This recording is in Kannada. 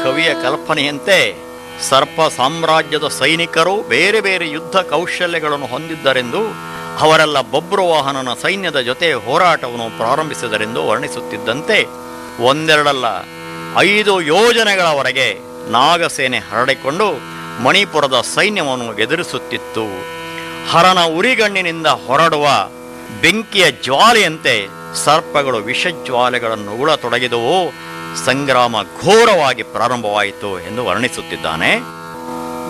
ಕವಿಯ ಕಲ್ಪನೆಯಂತೆ ಸರ್ಪ ಸಾಮ್ರಾಜ್ಯದ ಸೈನಿಕರು ಬೇರೆ ಬೇರೆ ಯುದ್ಧ ಕೌಶಲ್ಯಗಳನ್ನು ಹೊಂದಿದ್ದರೆಂದು ಅವರೆಲ್ಲ ಬಬ್ರುವಾಹನನ ಸೈನ್ಯದ ಜೊತೆ ಹೋರಾಟವನ್ನು ಪ್ರಾರಂಭಿಸಿದರೆಂದು ವರ್ಣಿಸುತ್ತಿದ್ದಂತೆ ಒಂದೆರಡಲ್ಲ ಐದು ಯೋಜನೆಗಳವರೆಗೆ ನಾಗಸೇನೆ ಹರಡಿಕೊಂಡು ಮಣಿಪುರದ ಸೈನ್ಯವನ್ನು ಎದುರಿಸುತ್ತಿತ್ತು ಹರನ ಉರಿಗಣ್ಣಿನಿಂದ ಹೊರಡುವ ಬೆಂಕಿಯ ಜ್ವಾಲೆಯಂತೆ ಸರ್ಪಗಳು ವಿಷಜ್ವಾಲೆಗಳನ್ನು ಉಗುಳತೊಡಗಿದವು ಸಂಗ್ರಾಮ ಘೋರವಾಗಿ ಪ್ರಾರಂಭವಾಯಿತು ಎಂದು ವರ್ಣಿಸುತ್ತಿದ್ದಾನೆ